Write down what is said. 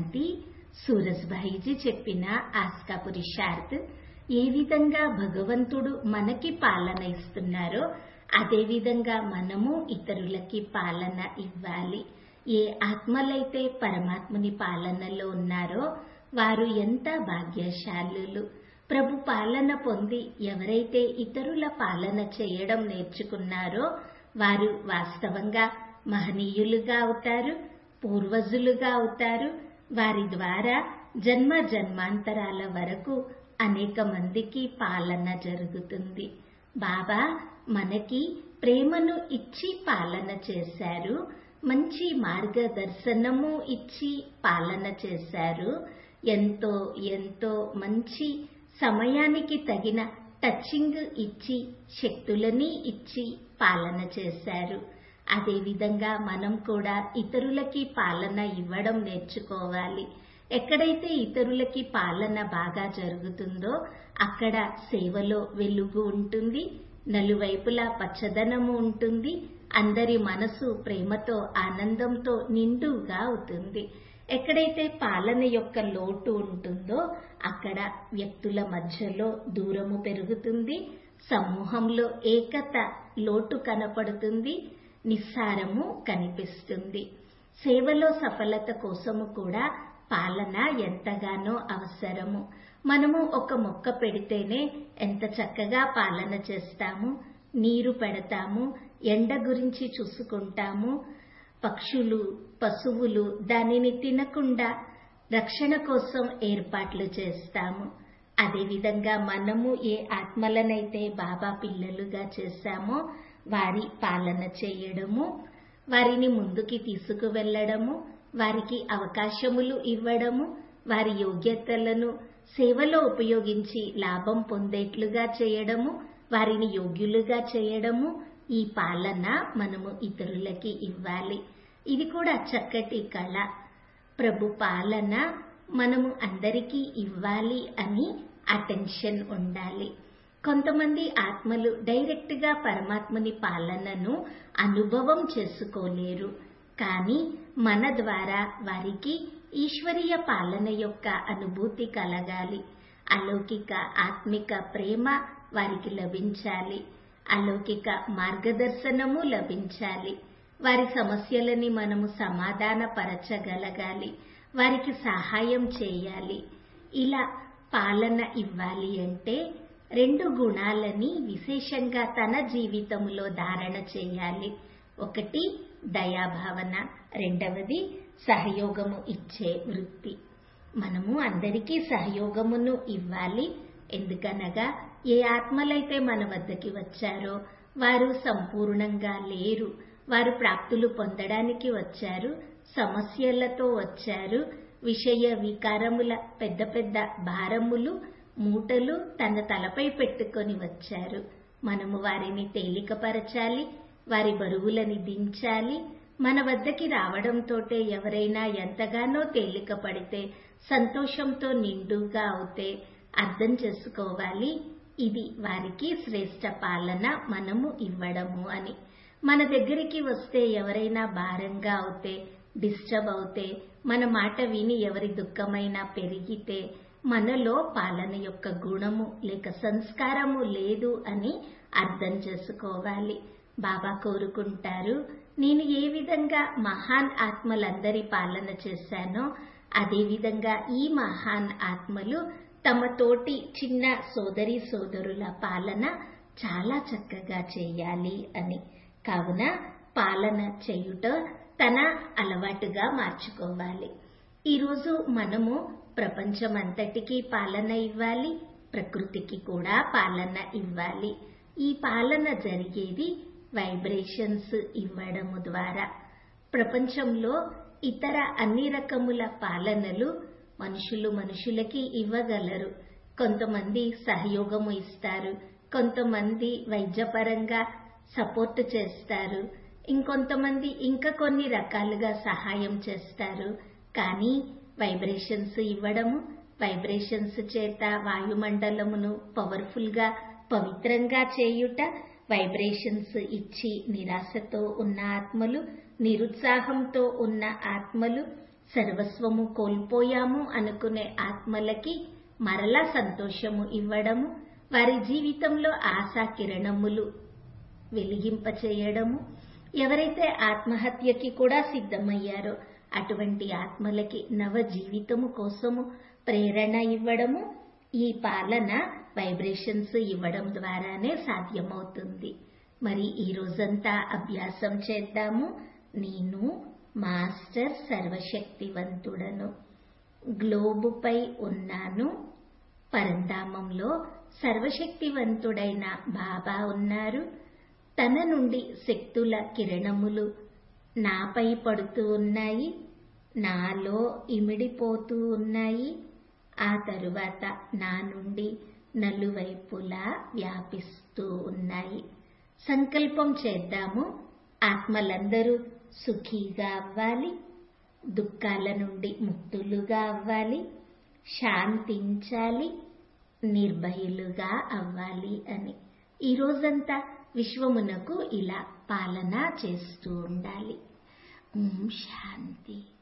శాంతి సూరజ్భాయిజీ చెప్పిన ఆస్కా పురుషార్థ్ ఏ విధంగా భగవంతుడు మనకి పాలన ఇస్తున్నారో అదే విధంగా మనము ఇతరులకి పాలన ఇవ్వాలి ఏ ఆత్మలైతే పరమాత్ముని పాలనలో ఉన్నారో వారు ఎంత భాగ్యశాలులు ప్రభు పాలన పొంది ఎవరైతే ఇతరుల పాలన చేయడం నేర్చుకున్నారో వారు వాస్తవంగా మహనీయులుగా అవుతారు పూర్వజులుగా అవుతారు వారి ద్వారా జన్మ జన్మాంతరాల వరకు అనేక మందికి పాలన జరుగుతుంది బాబా మనకి ప్రేమను ఇచ్చి పాలన చేశారు మంచి మార్గదర్శనము ఇచ్చి పాలన చేశారు ఎంతో ఎంతో మంచి సమయానికి తగిన టచింగ్ ఇచ్చి శక్తులని ఇచ్చి పాలన చేశారు అదేవిధంగా మనం కూడా ఇతరులకి పాలన ఇవ్వడం నేర్చుకోవాలి ఎక్కడైతే ఇతరులకి పాలన బాగా జరుగుతుందో అక్కడ సేవలో వెలుగు ఉంటుంది నలువైపులా పచ్చదనము ఉంటుంది అందరి మనసు ప్రేమతో ఆనందంతో నిండుగా అవుతుంది ఎక్కడైతే పాలన యొక్క లోటు ఉంటుందో అక్కడ వ్యక్తుల మధ్యలో దూరము పెరుగుతుంది సమూహంలో ఏకత లోటు కనపడుతుంది నిస్సారము కనిపిస్తుంది సేవలో సఫలత కోసము కూడా పాలన ఎంతగానో అవసరము మనము ఒక మొక్క పెడితేనే ఎంత చక్కగా పాలన చేస్తాము నీరు పెడతాము ఎండ గురించి చూసుకుంటాము పక్షులు పశువులు దానిని తినకుండా రక్షణ కోసం ఏర్పాట్లు చేస్తాము అదేవిధంగా మనము ఏ ఆత్మలనైతే బాబా పిల్లలుగా చేశామో వారి పాలన చేయడము వారిని ముందుకి తీసుకువెళ్లడము వారికి అవకాశములు ఇవ్వడము వారి యోగ్యతలను సేవలో ఉపయోగించి లాభం పొందేట్లుగా చేయడము వారిని యోగ్యులుగా చేయడము ఈ పాలన మనము ఇతరులకి ఇవ్వాలి ఇది కూడా చక్కటి కళ ప్రభు పాలన మనము అందరికీ ఇవ్వాలి అని అటెన్షన్ ఉండాలి కొంతమంది ఆత్మలు డైరెక్ట్ గా పరమాత్మని పాలనను అనుభవం చేసుకోలేరు కానీ మన ద్వారా వారికి ఈశ్వరీయ పాలన యొక్క అనుభూతి కలగాలి అలౌకిక ఆత్మిక ప్రేమ వారికి లభించాలి అలౌకిక మార్గదర్శనము లభించాలి వారి సమస్యలని మనము సమాధానపరచగలగాలి వారికి సహాయం చేయాలి ఇలా పాలన ఇవ్వాలి అంటే రెండు గుణాలని విశేషంగా తన జీవితంలో ధారణ చేయాలి ఒకటి దయాభావన రెండవది సహయోగము ఇచ్చే వృత్తి మనము అందరికీ సహయోగమును ఇవ్వాలి ఎందుకనగా ఏ ఆత్మలైతే మన వద్దకి వచ్చారో వారు సంపూర్ణంగా లేరు వారు ప్రాప్తులు పొందడానికి వచ్చారు సమస్యలతో వచ్చారు విషయ వికారముల పెద్ద పెద్ద భారములు మూటలు తన తలపై పెట్టుకొని వచ్చారు మనము వారిని తేలికపరచాలి వారి బరువులని దించాలి మన వద్దకి రావడంతోటే ఎవరైనా ఎంతగానో తేలిక పడితే సంతోషంతో నిండుగా అవుతే అర్థం చేసుకోవాలి ఇది వారికి శ్రేష్ట పాలన మనము ఇవ్వడము అని మన దగ్గరికి వస్తే ఎవరైనా భారంగా అవుతే డిస్టర్బ్ అవుతే మన మాట విని ఎవరి దుఃఖమైనా పెరిగితే మనలో పాలన యొక్క గుణము లేక సంస్కారము లేదు అని అర్థం చేసుకోవాలి బాబా కోరుకుంటారు నేను ఏ విధంగా మహాన్ ఆత్మలందరి పాలన చేశానో అదేవిధంగా ఈ మహాన్ ఆత్మలు తమ తోటి చిన్న సోదరి సోదరుల పాలన చాలా చక్కగా చేయాలి అని కావున పాలన చేయుట తన అలవాటుగా మార్చుకోవాలి ఈరోజు మనము ప్రపంచమంతటికీ పాలన ఇవ్వాలి ప్రకృతికి కూడా పాలన ఇవ్వాలి ఈ పాలన జరిగేది వైబ్రేషన్స్ ఇవ్వడము ద్వారా ప్రపంచంలో ఇతర అన్ని రకముల పాలనలు మనుషులు మనుషులకి ఇవ్వగలరు కొంతమంది సహయోగము ఇస్తారు కొంతమంది వైద్యపరంగా సపోర్ట్ చేస్తారు ఇంకొంతమంది ఇంకా కొన్ని రకాలుగా సహాయం చేస్తారు కానీ వైబ్రేషన్స్ ఇవ్వడము వైబ్రేషన్స్ చేత వాయుమండలమును పవర్ఫుల్ గా పవిత్రంగా చేయుట వైబ్రేషన్స్ ఇచ్చి నిరాశతో ఉన్న ఆత్మలు నిరుత్సాహంతో ఉన్న ఆత్మలు సర్వస్వము కోల్పోయాము అనుకునే ఆత్మలకి మరలా సంతోషము ఇవ్వడము వారి జీవితంలో ఆశా కిరణములు వెలిగింపచేయడము ఎవరైతే ఆత్మహత్యకి కూడా సిద్ధమయ్యారో అటువంటి ఆత్మలకి నవ జీవితము కోసము ప్రేరణ ఇవ్వడము ఈ పాలన వైబ్రేషన్స్ ఇవ్వడం ద్వారానే సాధ్యమవుతుంది మరి ఈ రోజంతా అభ్యాసం చేద్దాము నేను మాస్టర్ సర్వశక్తివంతుడను గ్లోబుపై ఉన్నాను పరంధామంలో సర్వశక్తివంతుడైన బాబా ఉన్నారు తన నుండి శక్తుల కిరణములు నాపై పడుతూ ఉన్నాయి నాలో ఇమిడిపోతూ ఉన్నాయి ఆ తరువాత నా నుండి నలువైపులా వ్యాపిస్తూ ఉన్నాయి సంకల్పం చేద్దాము ఆత్మలందరూ సుఖీగా అవ్వాలి దుఃఖాల నుండి ముక్తులుగా అవ్వాలి శాంతించాలి నిర్భయులుగా అవ్వాలి అని ఈ రోజంతా విశ్వమునకు ఇలా పాలన చేస్తూ ఉండాలి ఓం శాంతి